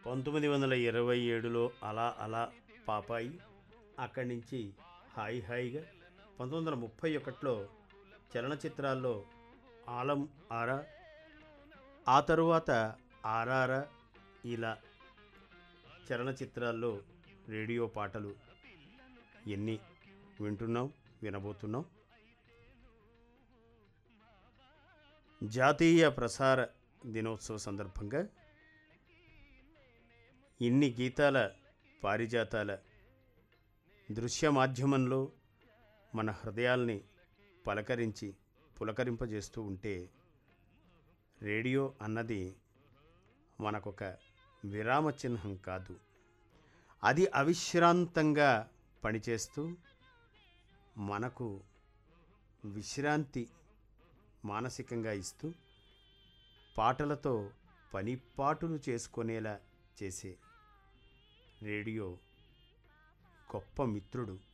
పంతొమ్మిది వందల ఇరవై ఏడులో అలా అలా పాపాయి అక్కడి నుంచి హాయి హాయిగా పంతొమ్మిది వందల ముప్పై ఒకటిలో చలనచిత్రాల్లో ఆలం ఆరా ఆ తరువాత ఆరారా ఇలా చలనచిత్రాల్లో రేడియో పాటలు ఎన్ని వింటున్నాం వినబోతున్నాం జాతీయ ప్రసార దినోత్సవ సందర్భంగా ఇన్ని గీతాల పారిజాతాల దృశ్య మాధ్యమంలో మన హృదయాల్ని పలకరించి పులకరింపజేస్తూ ఉంటే రేడియో అన్నది మనకొక విరామ చిహ్నం కాదు అది అవిశ్రాంతంగా పనిచేస్తూ మనకు విశ్రాంతి మానసికంగా ఇస్తూ పాటలతో పనిపాటులు చేసుకునేలా చేసే రేడియో గొప్ప మిత్రుడు